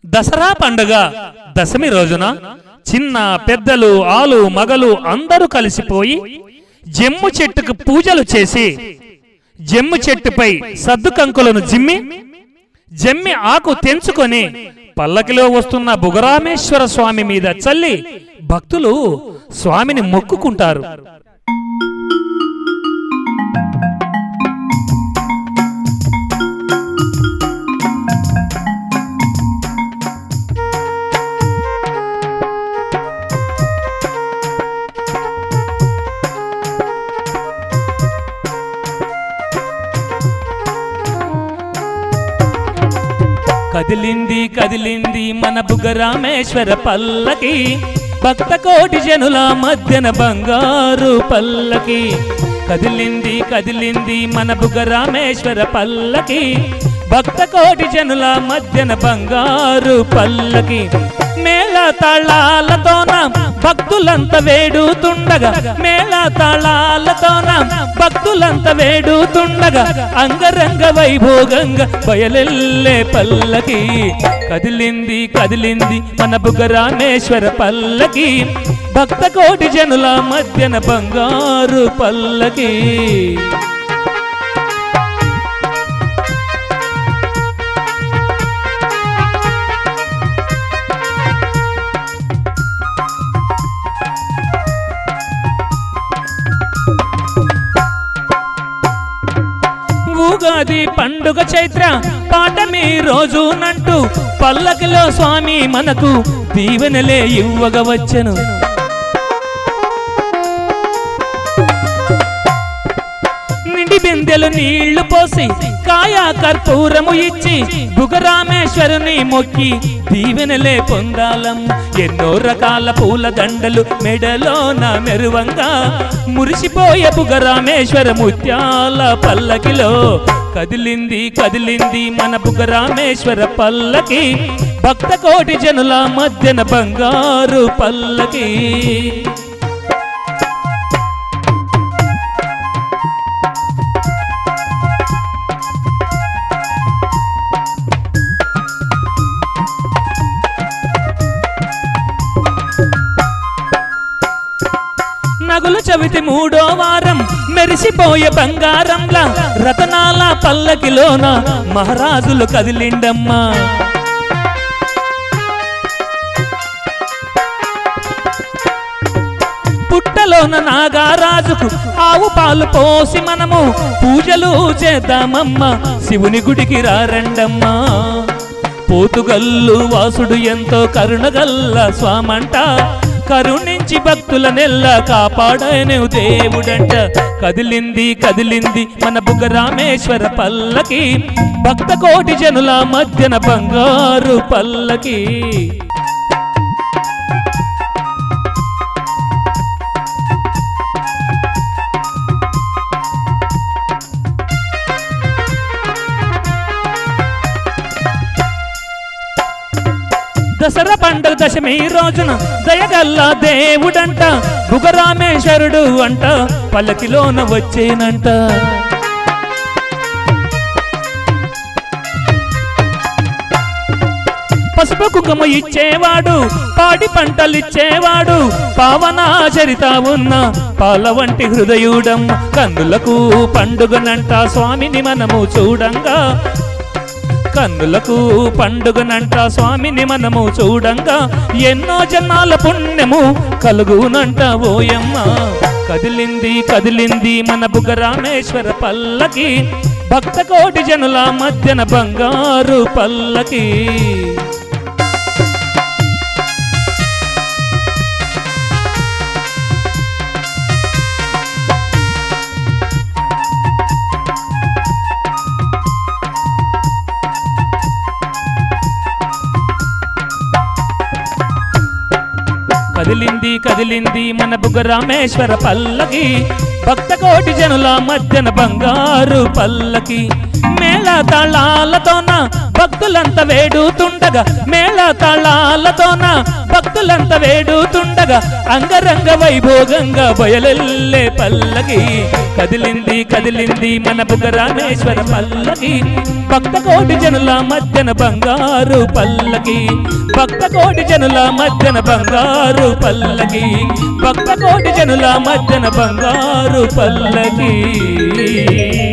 దసరా పండుగ దశమి రోజున చిన్న పెద్దలు ఆలు మగలు అందరూ కలిసిపోయి జమ్ము చెట్టుకు పూజలు చేసి జమ్ము చెట్టుపై సద్దు కంకులను జిమ్మి జమ్మి ఆకు తెంచుకొని పల్లకిలో వస్తున్న బుగరామేశ్వర స్వామి మీద చల్లి భక్తులు స్వామిని మొక్కుకుంటారు కదిలింది కదిలింది మన బుగరామేశ్వర పల్లకి భక్త కోటి జనుల మధ్యన బంగారు పల్లకి కదిలింది కదిలింది మన బుగరామేశ్వర పల్లకి భక్త కోటి జనుల మధ్యన బంగారు పల్లకి మేళ తాళాలతోన భక్తులంత వేడుతుండగా మేళ తాళాలతోన భక్తులంత వేడుతుండగా అంగరంగ వైభోగంగా బయలెల్లే పల్లకి కదిలింది కదిలింది మన బుగరామేశ్వర పల్లకి భక్త కోటి జనుల మధ్యన బంగారు పల్లకి ఉగాది పండుగ చైత్ర పాటమి రోజునంటూ పల్లకిలో స్వామి మనకు దీవెనలే ఇవ్వగ వచ్చెను నిండి బిందెలు నీళ్లు పోసి కాయా కర్పూరము ఇచ్చి బుగరామేశ్వరుని మొక్కి దీవెనలే పొందాలం ఎన్నో రకాల పూల దండలు మెడలోన మెరువంగా మురిసిపోయే బుగరామేశ్వర ముత్యాల పల్లకిలో కదిలింది కదిలింది మన బుగరామేశ్వర పల్లకి భక్త కోటి జనుల మధ్యన బంగారు పల్లకి నగుల చవితి మూడో వారం మెరిసిపోయే బంగారంలా రతనాల పల్లకిలోన మహారాజులు కదిలిండమ్మా పుట్టలోన నాగారాజుకు ఆవు పాలు పోసి మనము పూజలు చేద్దామమ్మా శివుని గుడికి రారండమ్మా పోతుగల్లు వాసుడు ఎంతో కరుణగల్ల స్వామంట కరుణించి భక్తుల నెల్ల కాపాడను దేవుడంట కదిలింది కదిలింది మన బుగ్గరామేశ్వర పల్లకి భక్త కోటి జనుల మధ్యన బంగారు పల్లకి దసరా పండుగ దశమి రోజున దయగల్ల దేవుడంట బుగరామేశ్వరుడు అంట పల్లకిలోన వచ్చేనంట పసుపు కుంకుమ ఇచ్చేవాడు పాడి పంటలిచ్చేవాడు పావనాచరిత ఉన్న పాల వంటి హృదయుడం కన్నులకు పండుగనంట స్వామిని మనము చూడంగా కన్నులకు పండుగనంట స్వామిని మనము చూడంగా ఎన్నో జన్మాల పుణ్యము కలుగునంట ఓయమ్మ కదిలింది కదిలింది మన బుగరామేశ్వర పల్లకి భక్త కోటి జనుల మధ్యన బంగారు పల్లకి కదిలింది కదిలింది మన బుగరామేశ్వర పల్లకి భక్త కోటి జనుల మధ్యన బంగారు పల్లకి మేళ తాళాలతోన భక్తులంత వేడుతుండగా మేళ తాళాలతోన భక్తులంత వేడుతుండగా అంగరంగ వైభోగంగా బయలెల్లే పల్లకి కదిలింది కదిలింది మన బుగ్గరామేశ్వర పల్లకి భక్త కోటి జనుల మధ్యన బంగారు పల్లకి భక్త కోటి జనుల మధ్యన బంగారు పల్లకి భక్త కోటి జనుల మధ్యన బంగారు పల్లకి